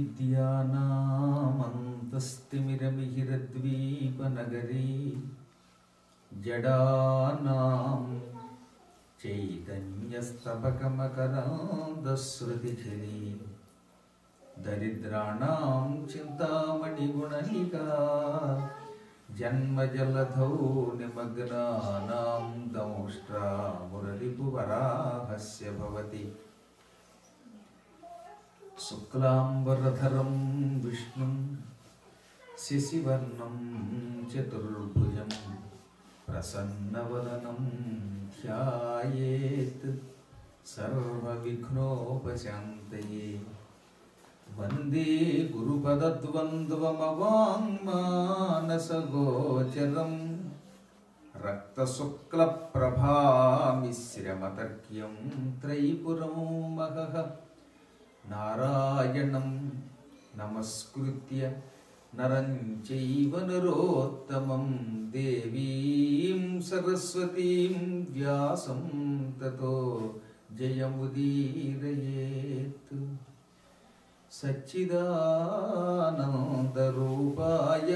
అవిద్యానామంతస్తిమిరమిహిరద్వీపనగరీ జడానాం చైతన్యస్తబకమకరాంధశ్రుతిఝరీ దరిద్రాణాం చింతామణిగుణనికా జన్మజలధౌ నిమగ్నానాం దంష్ట్రామురరిపువరాహస్య భవతి శుక్లాంబరధరం విష్ణుం శశివర్ణం చతుర్భుజం ప్రసన్నవదనం ధ్యాయేత్ సర్వవిఘ్నోపశాంతయే వందే గురుపదద్వంద్వమవాङ्మానసగోచరం రక్తశుక్లప్రభామిశ్రమతర్క్యం త్రైపురం మహః నారాయణం నమస్కృత్య నరం చైవ నరోత్తమం దేవీం సరస్వతీం వ్యాసం తతో జయముదీరయేత్ సచ్చిదానందరూపాయ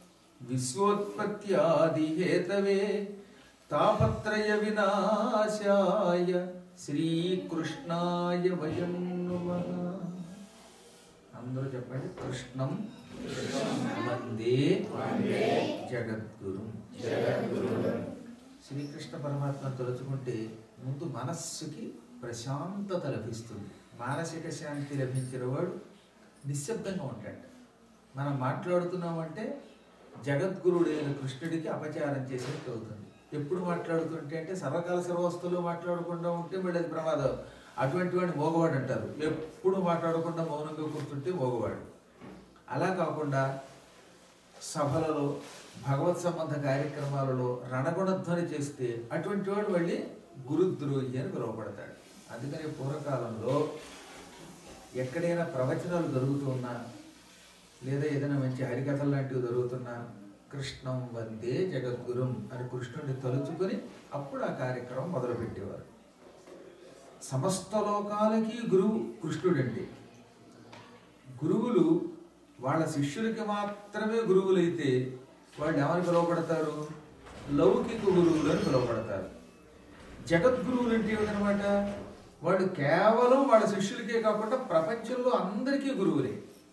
విశ్వోత్పత్యాదిహేతవే తాపత్రయ వినాశాయ శ్రీకృష్ణాయ వయం నమః అందరూ చెప్పండి కృష్ణం వందే జగద్గురు శ్రీకృష్ణ పరమాత్మ తలుచుకుంటే ముందు మనస్సుకి ప్రశాంతత లభిస్తుంది మానసిక శాంతి లభించిన వాడు నిశ్శబ్దంగా ఉంటాడు మనం మాట్లాడుతున్నామంటే జగద్గురుడైన కృష్ణుడికి అపచారం చేసినట్టు అవుతుంది ఎప్పుడు మాట్లాడుతుంటే అంటే సర్వకాల సర్వస్తులు మాట్లాడకుండా ఉంటే మళ్ళీ అది ప్రమాదం అటువంటి వాడిని మోగవాడు అంటారు ఎప్పుడు మాట్లాడకుండా మౌనంగా కూర్చుంటే మోగవాడు అలా కాకుండా సభలలో భగవత్ సంబంధ కార్యక్రమాలలో రణగుణధ్వని చేస్తే అటువంటి వాడు మళ్ళీ గురుద్రోహి అని పిలువబడతాడు అందుకని పూర్వకాలంలో ఎక్కడైనా ప్రవచనాలు జరుగుతున్నా లేదా ఏదైనా మంచి హరికథలు లాంటివి జరుగుతున్నా కృష్ణం వందే జగద్గురుం అని కృష్ణుడిని తలుచుకొని అప్పుడు ఆ కార్యక్రమం మొదలుపెట్టేవారు సమస్త లోకాలకి గురువు కృష్ణుడండి గురువులు వాళ్ళ శిష్యులకి మాత్రమే గురువులైతే వాళ్ళు ఏమని పిలువబడతారు లౌకిక గురువులు అని పిలువబడతారు జగద్గురువులు అంటే ఏమిటనమాట వాళ్ళు కేవలం వాళ్ళ శిష్యులకే కాకుండా ప్రపంచంలో అందరికీ గురువులే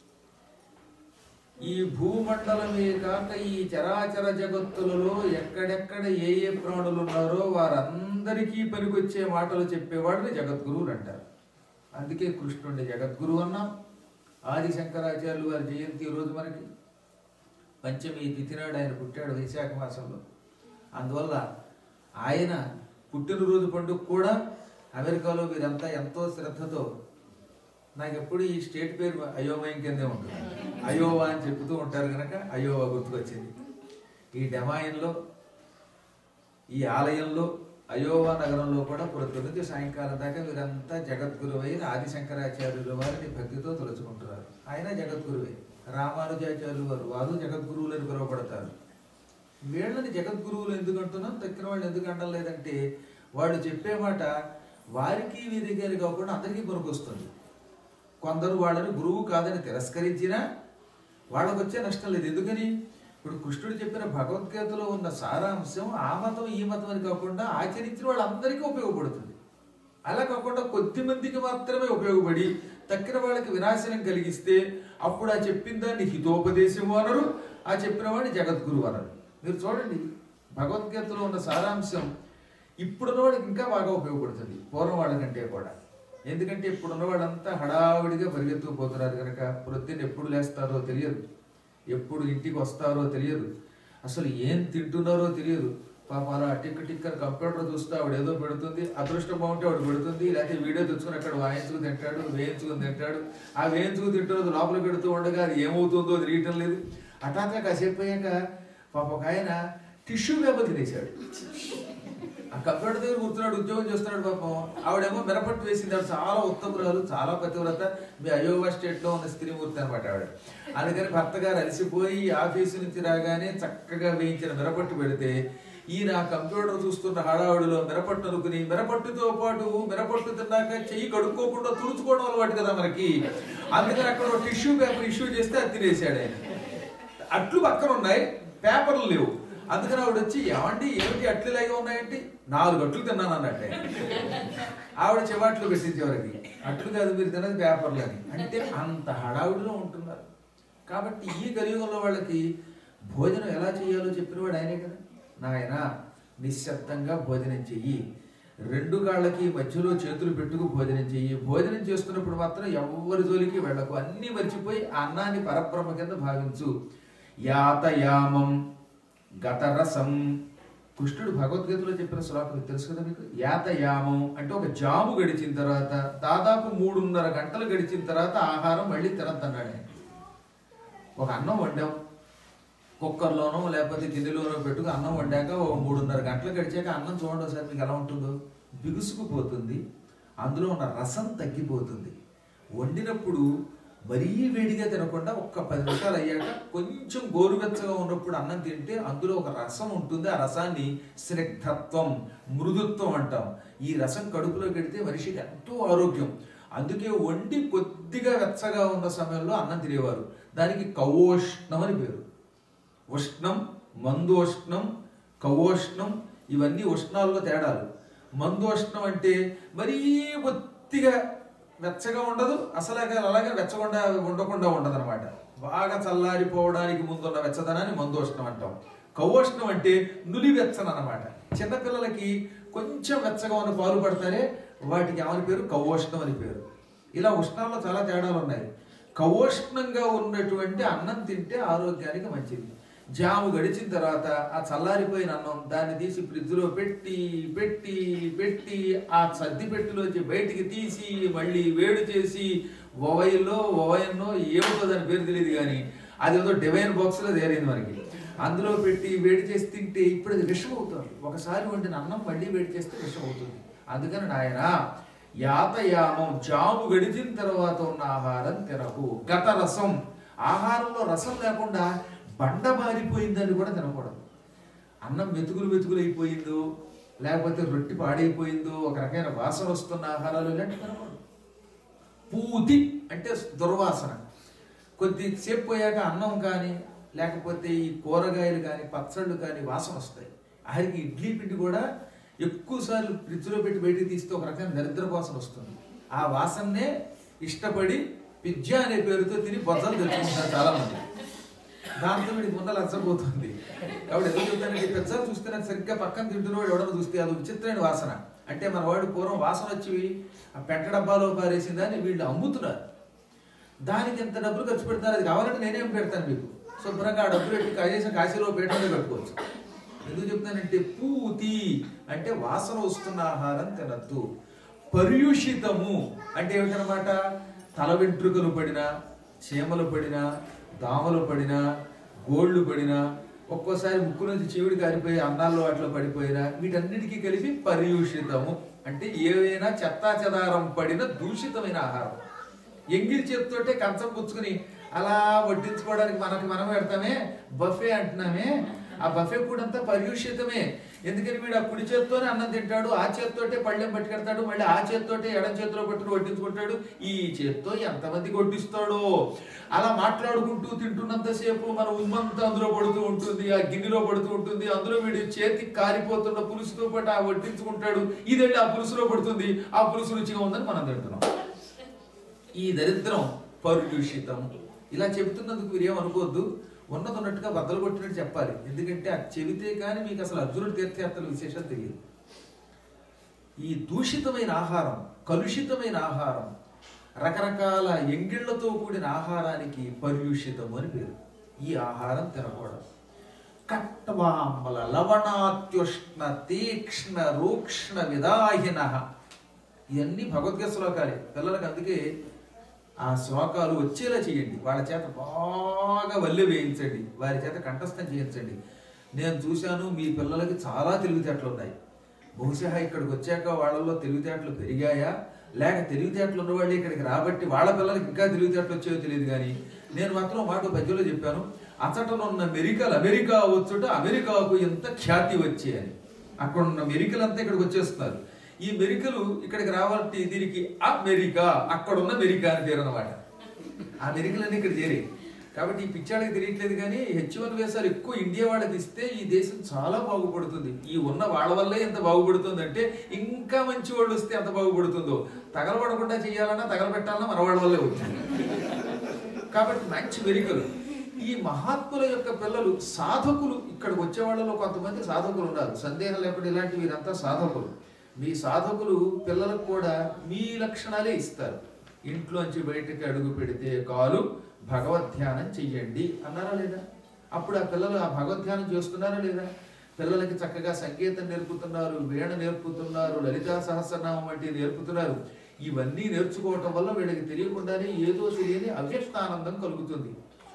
ఈ భూమండలమే కాక ఈ చరాచర జగత్తులలో ఎక్కడెక్కడ ఏ ఏ ప్రాణులు ఉన్నారో వారందరికీ పనికొచ్చే మాటలు చెప్పేవాడిని జగద్గురువులు అంటారు అందుకే కృష్ణుడిని జగద్గురువు అన్నాం ఆది శంకరాచార్యులు వారి జయంతి ఈ రోజు మనకి పంచమి తిథి నాడు ఆయన పుట్టాడు వైశాఖ మాసంలో అందువల్ల ఆయన పుట్టినరోజు పండుగ కూడా అమెరికాలో వీరంతా ఎంతో శ్రద్ధతో నాకు ఎప్పుడు ఈ స్టేట్ పేరు అయోమయం కిందే ఉంటుంది అయోవా అని చెప్తూ ఉంటారు కనుక అయోవా గుర్తుకొచ్చింది ఈ డెమాయిన్లో ఈ ఆలయంలో అయోవా నగరంలో కూడా ప్రతినిధి సాయంకాలం దాకా వీరంతా జగద్గురువైన ఆది శంకరాచార్యుల వారిని భక్తితో తలుచుకుంటున్నారు ఆయన జగద్గురువే రామానుజాచార్యులు వారు వారు జగద్గురువులని పిలువబడతారు వీళ్ళని జగద్గురువులు ఎందుకు అంటున్నాం తక్కిన వాళ్ళు ఎందుకు అనడం లేదంటే వాళ్ళు చెప్పే మాట వారికి వీరి గారి కాకుండా అందరికీ పనికొస్తుంది కొందరు వాళ్ళని గురువు కాదని తిరస్కరించినా వాళ్ళకు వచ్చే నష్టం లేదు ఎందుకని ఇప్పుడు కృష్ణుడు చెప్పిన భగవద్గీతలో ఉన్న సారాంశం ఆ మతం ఈ మతం అని కాకుండా ఆచరించిన వాళ్ళందరికీ ఉపయోగపడుతుంది అలా కాకుండా కొద్ది మందికి మాత్రమే ఉపయోగపడి తక్కిన వాళ్ళకి వినాశనం కలిగిస్తే అప్పుడు ఆ చెప్పిన దాన్ని హితోపదేశము అనరు ఆ చెప్పిన వాడిని జగద్గురువు అనరు మీరు చూడండి భగవద్గీతలో ఉన్న సారాంశం ఇప్పుడున్న వాళ్ళకి ఇంకా బాగా ఉపయోగపడుతుంది పూర్వం వాళ్ళకంటే కూడా ఎందుకంటే ఇప్పుడున్న వాళ్ళంతా హడావిడిగా పరిగెత్తుకుపోతున్నారు కనుక ప్రొద్దున ఎప్పుడు లేస్తారో తెలియదు ఎప్పుడు ఇంటికి వస్తారో తెలియదు అసలు ఏం తింటున్నారో తెలియదు పాప అలా టిక్ టిక్ అని కంప్యూటర్ చూస్తే ఆవిడ ఏదో పెడుతుంది అదృష్టం బాగుంటే ఆవిడ పెడుతుంది లేకపోతే వీడియో తెచ్చుకుని అక్కడ వాయించుకు తింటాడు వేయించుకుని తింటాడు ఆ వేయించుకు తింటున్నది లోపల పెడుతూ ఉండగా అది ఏమవుతుందో తెలియటం లేదు హఠాత్తుగా కాసేపు అయ్యాక పాప ఒక ఆయన టిష్యూ పేపర్ తినేశాడు ఆ కంప్యూటర్ దగ్గర కూర్చున్నాడు ఉద్యోగం చేస్తున్నాడు పాపం ఆవిడేమో మిరపట్టు వేసింది ఆవిడ చాలా ఉత్తమురాలు చాలా పతివ్రత మీ అయోవా స్టేట్ లో ఉన్న స్త్రీమూర్తి అనమాట ఆవిడ అందుకని భర్త గారు అలసిపోయి ఆఫీసు నుంచి రాగానే చక్కగా వేయించిన మిరపట్టు పెడితే ఈయన ఆ కంప్యూటర్ చూస్తున్న హడావుడిలో మిరపట్టు అనుకుని మిరపట్టుతో పాటు మిరపట్టు తిన్నాక చెయ్యి కడుక్కోకుండా తుడుచుకోవడం అలవాటు కదా మనకి అందుకని అక్కడ టిష్యూ పేపర్ ఇష్యూ చేస్తే అది తినేసాడు ఆయన అట్లు పక్కన ఉన్నాయి పేపర్లు లేవు అందుకని ఆవిడ వచ్చి ఏమండి ఏమిటి అట్లు ఇలాగే ఉన్నాయంటే నాలుగు అట్లు తిన్నాను అన్నట్టే ఆవిడ చివాట్లు పెట్టింది చివరికి అట్లు కాదు మీరు తిన్నది పేపర్లు అని అంటే అంత హడావుడిలో ఉంటున్నారు కాబట్టి ఈ కలియుగంలో వాళ్ళకి భోజనం ఎలా చేయాలో చెప్పినవాడు ఆయనే కదా నాయన నిశ్శబ్దంగా భోజనం చెయ్యి రెండు కాళ్ళకి మధ్యలో చేతులు పెట్టుకు భోజనం చెయ్యి భోజనం చేస్తున్నప్పుడు మాత్రం ఎవరి జోలికి వెళ్ళకు అన్నీ మర్చిపోయి ఆ అన్నాన్ని పరబ్రహ్మ కింద భావించు యాతయామం గతరసం కృష్ణుడు భగవద్గీతలో చెప్పిన శ్లోకం తెలుసు కదా మీకు యాతయామం అంటే ఒక జాము గడిచిన తర్వాత దాదాపు మూడున్నర గంటలు గడిచిన తర్వాత ఆహారం మళ్ళీ తినద్దన్నాడు ఆయన ఒక అన్నం వండాం కుక్కర్లోనో లేకపోతే గిన్నెలోనో పెట్టుకు అన్నం వండాక ఒక మూడున్నర గంటలు గడిచాక అన్నం చూడండి ఒకసారి మీకు ఎలా ఉంటుందో బిగుసుకుపోతుంది అందులో ఉన్న రసం తగ్గిపోతుంది వండినప్పుడు మరీ వేడిగా తినకుండా ఒక్క పది నిమిషాలు అయ్యాక కొంచెం గోరువెచ్చగా ఉన్నప్పుడు అన్నం తింటే అందులో ఒక రసం ఉంటుంది ఆ రసాన్ని స్నిగ్ధత్వం మృదుత్వం అంటాం ఈ రసం కడుపులో పెడితే మనిషికి ఎంతో ఆరోగ్యం అందుకే వండి కొద్దిగా వెచ్చగా ఉన్న సమయంలో అన్నం తినేవారు దానికి కవోష్ణం అని పేరు ఉష్ణం మందోష్ణం కవోష్ణం ఇవన్నీ ఉష్ణాల్లో తేడాలు మందోష్ణం అంటే మరీ కొద్దిగా వెచ్చగా ఉండదు అసలు అలాగే వెచ్చకుండా ఉండకుండా ఉండదు అనమాట బాగా చల్లారిపోవడానికి ముందున్న వెచ్చదనాన్ని మందోష్ణం అంటాం కవోష్ణం అంటే నులి వెచ్చన అనమాట చిన్నపిల్లలకి కొంచెం వెచ్చగా ఉన్న పాలు పడతారే వాటికి ఏమని పేరు కవోష్ణం అని పేరు ఇలా ఉష్ణాల్లో చాలా తేడాలు ఉన్నాయి కవోష్ణంగా ఉన్నటువంటి అన్నం తింటే ఆరోగ్యానికి మంచిది జాము గడిచిన తర్వాత ఆ చల్లారిపోయిన అన్నం దాన్ని తీసి ఫ్రిడ్జ్లో పెట్టి పెట్టి పెట్టి ఆ సర్ది పెట్టిలోంచి బయటికి తీసి మళ్ళీ వేడి చేసి ఒవైల్లో ఒవయన్నో ఏమిటో దాని పేరు తెలియదు కానీ అది ఏదో డివైన్ బాక్స్లో తేరైంది మనకి అందులో పెట్టి వేడి చేసి తింటే ఇప్పుడు అది విషం అవుతుంది ఒకసారి వండిన అన్నం మళ్ళీ వేడి చేస్తే విషం అవుతుంది అందుకని నాయన యాతయామం జాము గడిచిన తర్వాత ఉన్న ఆహారం తినకు గత రసం ఆహారంలో రసం లేకుండా బండ మారిపోయిందని కూడా తినకూడదు అన్నం మెతుకులు మెతుకులు అయిపోయిందో లేకపోతే రొట్టి పాడైపోయిందో ఒక రకమైన వాసన వస్తున్న ఆహారాలు ఇలాంటివి తినకూడదు పూతి అంటే దుర్వాసన కొద్దిసేపు పోయాక అన్నం కానీ లేకపోతే ఈ కూరగాయలు కానీ పచ్చళ్ళు కానీ వాసన వస్తాయి ఆఖరికి ఇడ్లీ పిండి కూడా ఎక్కువసార్లు ఫ్రిడ్జ్లో పెట్టి బయటికి తీస్తే ఒక రకమైన దరిద్ర వాసన వస్తుంది ఆ వాసననే ఇష్టపడి పిజ్జా అనే పేరుతో తిని బొజ్జలు తెచ్చుకుంటారు చాలా మంది దాంతో వీడికి ముందర లచ్చపోతుంది కాబట్టి ఎందుకు చెప్తానంటే పిజ్జా చూస్తే నాకు సరిగ్గా పక్కన తింటున్నవాడు ఎవడన్నా చూస్తే అది విచిత్రమైన వాసన అంటే మన వాడు పూర్వం వాసన వచ్చి ఆ పెట్ట డబ్బాలో పారేసిందని వీళ్ళు అమ్ముతున్నారు దానికి ఎంత డబ్బులు ఖర్చు పెడతారు అది కావాలంటే నేనేం పెడతాను మీకు శుభ్రంగా ఆ డబ్బులు పెట్టి కనీసం కాశీలో పేటలో పెట్టుకోవచ్చు ఎందుకు చెప్తానంటే పూతి అంటే వాసన వస్తున్న ఆహారం తినద్దు పర్యూషితము అంటే ఏమిటనమాట తల వెంట్రుకలు పడినా చీమలు పడినా దామలు పడినా గోళ్ళు పడినా ఒక్కోసారి ముక్కు నుంచి చీవుడి కారిపోయి అన్నాల్లో అట్లా పడిపోయినా వీటన్నిటికీ కలిపి పర్యూషితము అంటే ఏవైనా చెత్తా చెదారం పడిన దూషితమైన ఆహారం ఎంగిల్ చేతితోటే కంచం పుచ్చుకుని అలా వడ్డించుకోవడానికి మనకి మనం పెడతామే బఫే అంటున్నామే ఆ బఫే కూడా అంతా పర్యూషితమే ఎందుకని వీడు ఆ కుడి చేత్తోనే అన్నం తింటాడు ఆ చేత్తోటే పళ్ళెం పట్టుకెడతాడు మళ్ళీ ఆ చేత్తోటే ఎడం చేతిలో పట్టుకుని వడ్డించుకుంటాడు ఈ చేత్తో ఎంతమంది వడ్డిస్తాడో అలా మాట్లాడుకుంటూ తింటున్నంతసేపు మన ఉమ్మంతా అందులో పడుతూ ఉంటుంది ఆ గిన్నెలో పడుతూ ఉంటుంది అందులో వీడి చేతికి కారిపోతున్న పులుసుతో పాటు ఆ వడ్డించుకుంటాడు ఇదండి ఆ పులుసులో పడుతుంది ఆ పులుసు రుచిగా ఉందని మనం తింటున్నాం ఈ దరిద్రం పర్యూషితం ఇలా చెబుతున్నందుకు మీరు ఏమనుకోవద్దు ఉన్నది ఉన్నట్టుగా బద్దలు కొట్టినట్టు చెప్పాలి ఎందుకంటే అది చెబితే కానీ మీకు అసలు అర్జునుడి తీర్థయాత్రల విశేషాలు తెలియదు ఈ దూషితమైన ఆహారం కలుషితమైన ఆహారం రకరకాల ఎంగిళ్లతో కూడిన ఆహారానికి పర్యూషితం అని పేరు ఈ ఆహారం తినకూడదు కట్వాంబల లవణాత్యుష్ణ తీక్ష్ణ రూక్ష్ణ విదాహిన ఇవన్నీ భగవద్గీత శ్లోకాలే పిల్లలకు అందుకే ఆ శ్లోకాలు వచ్చేలా చేయండి వాళ్ళ చేత బాగా వల్లె వేయించండి వారి చేత కంఠస్థం చేయించండి నేను చూశాను మీ పిల్లలకి చాలా తెలివితేటలు ఉన్నాయి బహుశా ఇక్కడికి వచ్చాక వాళ్ళలో తెలివితేటలు పెరిగాయా లేక తెలివితేటలు ఉన్నవాళ్ళు ఇక్కడికి రాబట్టి వాళ్ళ పిల్లలకి ఇంకా తెలివితేటలు వచ్చాయో తెలియదు కానీ నేను మాత్రం మాట పద్యంలో చెప్పాను అచటనున్న మెరికలు అమెరికా వచ్చుట అమెరికాకు ఎంత ఖ్యాతి వచ్చే అని అక్కడ ఉన్న మెరికలంతా ఇక్కడికి వచ్చేస్తున్నారు ఈ మెరికలు ఇక్కడికి రావాలంటే దీనికి అమెరికా అక్కడ ఉన్న మెరికా అని పేరు అనమాట ఆ మెరికలన్నీ ఇక్కడ చేరి కాబట్టి ఈ పిచ్చాళ్ళకి తెలియట్లేదు కానీ హెచ్ వన్ వేసాలు ఎక్కువ ఇండియా వాళ్ళకి ఇస్తే ఈ దేశం చాలా బాగుపడుతుంది ఈ ఉన్న వాళ్ళ వల్లే ఎంత బాగుపడుతుంది అంటే ఇంకా మంచి వాళ్ళు వస్తే ఎంత బాగుపడుతుందో తగలబడకుండా చేయాలన్నా తగలబెట్టాలన్నా మన వాళ్ళ వల్లే అవుతుంది కాబట్టి మంచి మెరికలు ఈ మహాత్ముల యొక్క పిల్లలు సాధకులు ఇక్కడికి వచ్చే వాళ్ళలో కొంతమంది సాధకులు ఉన్నారు సందేహం లేకుండా ఇలాంటి వీరంతా సాధకులు మీ సాధకులు పిల్లలకు కూడా మీ లక్షణాలే ఇస్తారు ఇంట్లోంచి బయటకు అడుగు పెడితే కాలు భగవద్ధ్యానం చెయ్యండి అన్నారా లేదా అప్పుడు ఆ పిల్లలు ఆ భగవద్ధ్యానం చేస్తున్నారా లేదా పిల్లలకి చక్కగా సంగీతం నేర్పుతున్నారు వీణ నేర్పుతున్నారు లలితా సహస్రనామం వంటివి నేర్పుతున్నారు ఇవన్నీ నేర్చుకోవటం వల్ల వీళ్ళకి తెలియకుండానే ఏదో తెలియని అవ్యక్తానందం కలుగుతుంది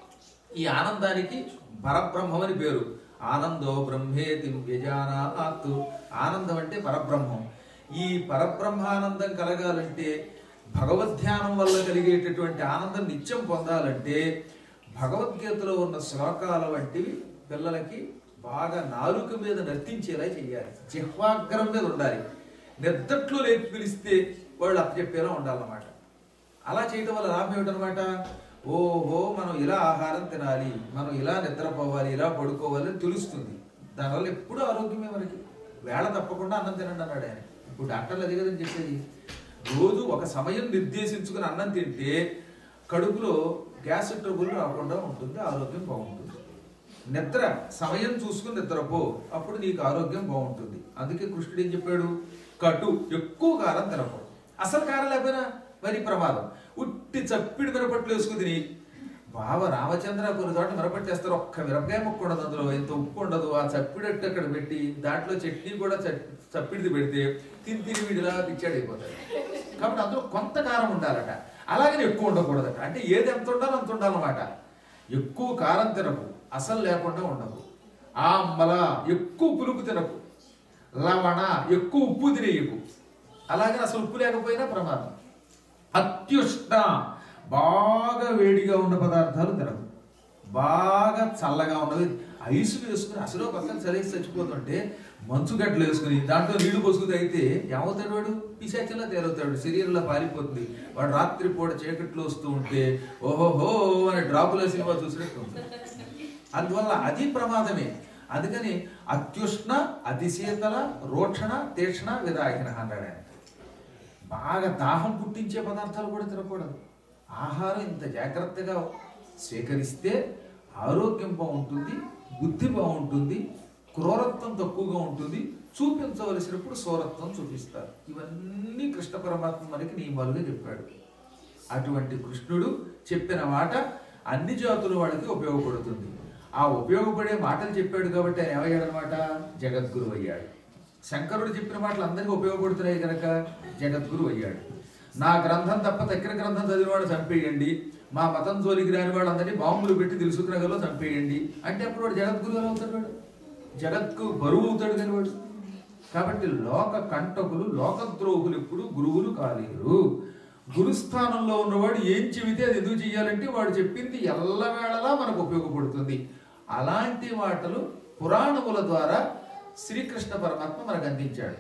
ఈ ఆనందానికి పరబ్రహ్మం అని పేరు ఆనందో బ్రహ్మేతి వ్యజానాత్ ఆనందం అంటే పరబ్రహ్మం ఈ పరబ్రహ్మానందం కలగాలంటే భగవద్ధ్యానం వల్ల కలిగేటటువంటి ఆనందం నిత్యం పొందాలంటే భగవద్గీతలో ఉన్న శ్లోకాల వంటివి పిల్లలకి బాగా నాలుక మీద నర్తించేలా చేయాలి జిహ్వాగ్రం మీద ఉండాలి నిద్దట్లో లేపి పిలిస్తే వాళ్ళు అప్పచెప్పేలా ఉండాలన్నమాట అలా చేయటం వల్ల లాభం ఏమిటనమాట ఓహో మనం ఇలా ఆహారం తినాలి మనం ఇలా నిద్రపోవాలి ఇలా పడుకోవాలి అని తెలుస్తుంది దానివల్ల ఎప్పుడూ ఆరోగ్యమే మనకి వేళ తప్పకుండా అన్నం తినండి అన్నాడు ఆయన ఇప్పుడు డాక్టర్లు అదే కదని చెప్పేది రోజు ఒక సమయం నిర్దేశించుకుని అన్నం తింటే కడుపులో గ్యాస్ ట్రబుల్ రాకుండా ఉంటుంది ఆరోగ్యం బాగుంటుంది నిద్ర సమయం చూసుకుని నిద్రపో అప్పుడు నీకు ఆరోగ్యం బాగుంటుంది అందుకే కృష్ణుడు ఏం చెప్పాడు కటు ఎక్కువ కారం తినపో అసలు కారం లేకపోయినా మరి ప్రమాదం ఉట్టి చప్పిడి మిరపట్లు వేసుకుని తిని బావ రామచంద్ర కొన్ని చోట్ల మిరపట్టేస్తారు ఒక్క మిరపకాయ ముక్క ఉండదు అందులో ఎంత ఉప్పు ఉండదు ఆ చప్పిడట్టు అక్కడ పెట్టి దాంట్లో చట్నీ కూడా చట్- చప్పిడిది పెడితే తిని తిని వీడిలా పిచ్చాడు అయిపోతాడు కాబట్టి అందులో కొంత కారం ఉండాలట అలాగని ఎక్కువ ఉండకూడదట అంటే ఏది ఎంత ఉండాలో అంత ఉండాలన్నమాట ఎక్కువ కారం తినకు అసలు లేకుండా ఉండకు ఆమ్మల ఎక్కువ పులుపు తినకు లవణ ఎక్కువ ఉప్పు తినేయకు అలాగే అసలు ఉప్పు లేకపోయినా ప్రమాదం అత్యుష్ణ బాగా వేడిగా ఉన్న పదార్థాలు తినకు బాగా చల్లగా ఉన్నవి ఐస్ వేసుకుని అసలు పక్కన చలిసి చచ్చిపోతుంటే మంచు గడ్డలు వేసుకుని దాంట్లో నీళ్లు పోసుకుని అయితే ఏమవుతాడు వాడు పిశాచంలో తేలవుతాడు శరీరంలో పారిపోతుంది వాడు రాత్రి పూట చీకట్లో వస్తూ ఉంటే ఓహోహో అని డ్రాపుల సినిమా చూసినట్టు ఉంటుంది అందువల్ల అది ప్రమాదమే అందుకని అత్యుష్ణ అతి శీతల రోక్షణ తీక్షణ విదాయన అన్నాడు ఆయన బాగా దాహం పుట్టించే పదార్థాలు కూడా తినకూడదు ఆహారం ఇంత జాగ్రత్తగా స్వీకరిస్తే ఆరోగ్యం బాగుంటుంది బుద్ధి బాగుంటుంది క్రూరత్వం తక్కువగా ఉంటుంది చూపించవలసినప్పుడు సౌరత్వం చూపిస్తారు ఇవన్నీ కృష్ణ పరమాత్మ మనకి నియమాలుగా చెప్పాడు అటువంటి కృష్ణుడు చెప్పిన మాట అన్ని జాతుల వాళ్ళకి ఉపయోగపడుతుంది ఆ ఉపయోగపడే మాటలు చెప్పాడు కాబట్టి ఆయన ఏమయ్యాడనమాట జగద్గురు అయ్యాడు శంకరుడు చెప్పిన మాటలు అందరికీ ఉపయోగపడుతున్నాయి కనుక జగద్గురు అయ్యాడు నా గ్రంథం తప్ప దగ్గర గ్రంథం చదివిన వాడు చంపేయండి మా మతం జోలికి రాని వాడు అందరినీ బాంబులు పెట్టి తెలుసుకునగలో చంపేయండి అంటే అప్పుడు వాడు జగద్గురు ఎలా అవుతాడు వాడు జగత్కు బరువు అవుతాడు కానీ వాడు కాబట్టి లోక కంటకులు లోకద్రోహులు ఎప్పుడు గురువులు కాలేరు గురుస్థానంలో ఉన్నవాడు ఏం చెబితే అది ఎందుకు చెయ్యాలంటే వాడు చెప్పింది ఎల్లవేళలా మనకు ఉపయోగపడుతుంది అలాంటి మాటలు పురాణముల ద్వారా శ్రీకృష్ణ పరమాత్మ మనకు అందించాడు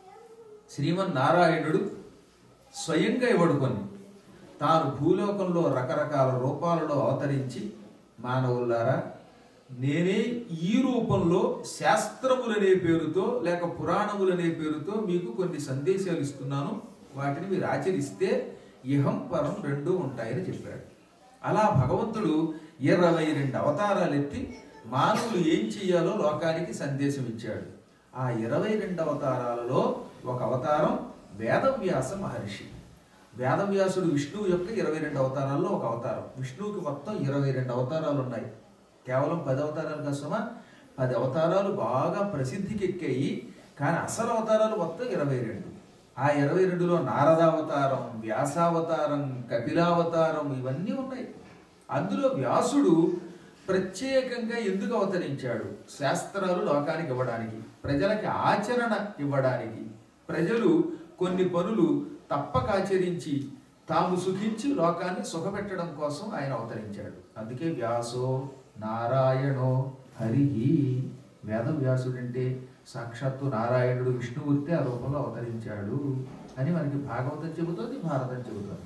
శ్రీమన్నారాయణుడు స్వయంగా ఇవ్వడుకొని తాను భూలోకంలో రకరకాల రూపాలలో అవతరించి మానవులారా నేనే ఈ రూపంలో శాస్త్రములనే పేరుతో లేక పురాణములనే పేరుతో మీకు కొన్ని సందేశాలు ఇస్తున్నాను వాటిని మీరు ఆచరిస్తే ఇహం పరం రెండూ ఉంటాయని చెప్పాడు అలా భగవంతుడు ఇరవై రెండు అవతారాలు ఎత్తి మానవులు ఏం చెయ్యాలో లోకానికి సందేశం ఇచ్చాడు ఆ ఇరవై రెండు అవతారాలలో ఒక అవతారం వేదవ్యాస మహర్షి వేదవ్యాసుడు విష్ణువు యొక్క ఇరవై రెండు అవతారాల్లో ఒక అవతారం విష్ణువుకి మొత్తం ఇరవై రెండు అవతారాలు ఉన్నాయి కేవలం పది అవతారాలు కోసమా పది అవతారాలు బాగా ప్రసిద్ధికి ఎక్కాయి కానీ అసలు అవతారాలు మొత్తం ఇరవై రెండు ఆ ఇరవై రెండులో నారదావతారం వ్యాసావతారం కపిలావతారం ఇవన్నీ ఉన్నాయి అందులో వ్యాసుడు ప్రత్యేకంగా ఎందుకు అవతరించాడు శాస్త్రాలు లోకానికి ఇవ్వడానికి ప్రజలకి ఆచరణ ఇవ్వడానికి ప్రజలు కొన్ని పనులు తప్పక ఆచరించి తాము సుఖించి లోకాన్ని సుఖపెట్టడం కోసం ఆయన అవతరించాడు అందుకే వ్యాసో నారాయణో హరి వేదవ్యాసుడంటే సాక్షాత్తు నారాయణుడు విష్ణుమూర్తి ఆ రూపంలో అవతరించాడు అని మనకి భాగవతం చెబుతోంది భారతం చెబుతోంది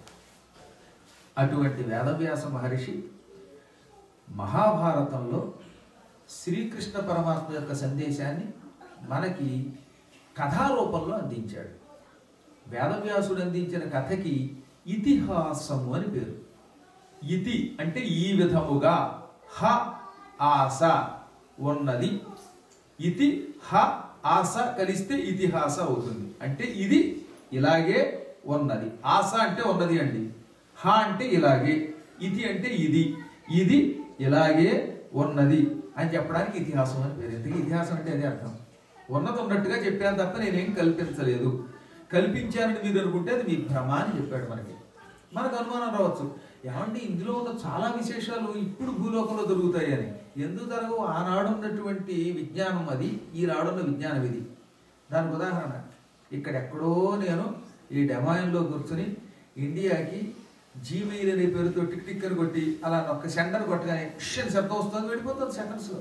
అటువంటి వేదవ్యాస మహర్షి మహాభారతంలో శ్రీకృష్ణ పరమాత్మ యొక్క సందేశాన్ని మనకి కథారూపంలో అందించాడు వేదవ్యాసుడు అందించిన కథకి ఇతిహాసము అని పేరు ఇతి అంటే ఈ విధముగా హ ఆస ఉన్నది ఇతి హ ఆస కలిస్తే ఇతిహాస అవుతుంది అంటే ఇది ఇలాగే ఉన్నది ఆస అంటే ఉన్నది అండి హ అంటే ఇలాగే ఇది అంటే ఇది ఇది ఇలాగే ఉన్నది అని చెప్పడానికి ఇతిహాసం అని పేరు ఎందుకు ఇతిహాసం అంటే అదే అర్థం ఉన్నది ఉన్నట్టుగా చెప్పాను తప్ప నేనేం కల్పించలేదు కల్పించానని మీరు అనుకుంటే అది మీ భ్రమ అని చెప్పాడు మనకి మనకు అనుమానం రావచ్చు ఏమంటే ఇందులో ఉన్న చాలా విశేషాలు ఇప్పుడు భూలోకంలో దొరుకుతాయి అని ఎందుకు జరగవు ఆనాడు ఉన్నటువంటి విజ్ఞానం అది ఈనాడున్న విజ్ఞానం ఇది దానికి ఉదాహరణ ఇక్కడెక్కడో నేను ఈ డెమాయిన్లో కూర్చుని ఇండియాకి జీమెయిల్ అనే పేరుతో టిక్ టిక్ అని కొట్టి అలా ఒక్క సెంటర్ కొట్టగానే క్షన్ శబ్దం వస్తుంది వెళ్ళిపోతుంది సెకండ్స్లో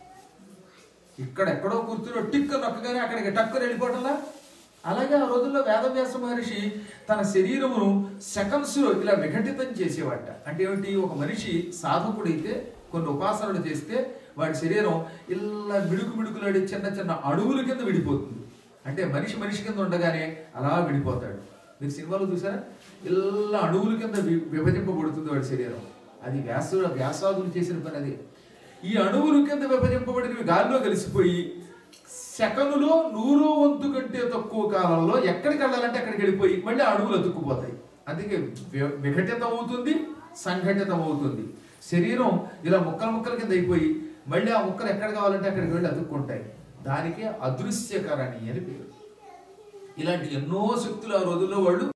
ఇక్కడ ఎక్కడో కూర్చుని టిక్ నొక్కగానే అక్కడికి టక్కుని వెళ్ళిపోవటంలా అలాగే ఆ రోజుల్లో వేదవ్యాస మహర్షి తన శరీరమును సెకండ్స్లో ఇలా విఘటితం చేసేవాట అంటే ఏమిటి ఒక మనిషి సాధకుడైతే కొన్ని ఉపాసనలు చేస్తే వాడి శరీరం ఇలా మిడుకు మిడుకులాడి చిన్న చిన్న అడుగుల కింద విడిపోతుంది అంటే మనిషి మనిషి కింద ఉండగానే అలా విడిపోతాడు మీరు సినిమాలో చూసారా ఇలా అణువుల కింద వి- విభజింపబడుతుంది వాడి శరీరం అది వ్యాస వ్యాసాదులు చేసిన పని అది ఈ అణువుల కింద విభజింపబడినవి గాలిలో కలిసిపోయి సెకనులో నూరో వంతు కంటే తక్కువ కాలంలో ఎక్కడికి వెళ్ళాలంటే అక్కడికి వెళ్ళిపోయి మళ్ళీ ఆ అణువులు అతుక్కుపోతాయి అందుకే వి- విఘటితం అవుతుంది సంఘటితం అవుతుంది శరీరం ఇలా ముక్కలు ముక్కల కింద అయిపోయి మళ్ళీ ఆ ముక్కలు ఎక్కడ కావాలంటే అక్కడికి వెళ్ళి అతుక్కుంటాయి దానికే అదృశ్యకరణి అని పేరు ఇలాంటి ఎన్నో శక్తులు ఆ రోజుల్లో వాళ్ళు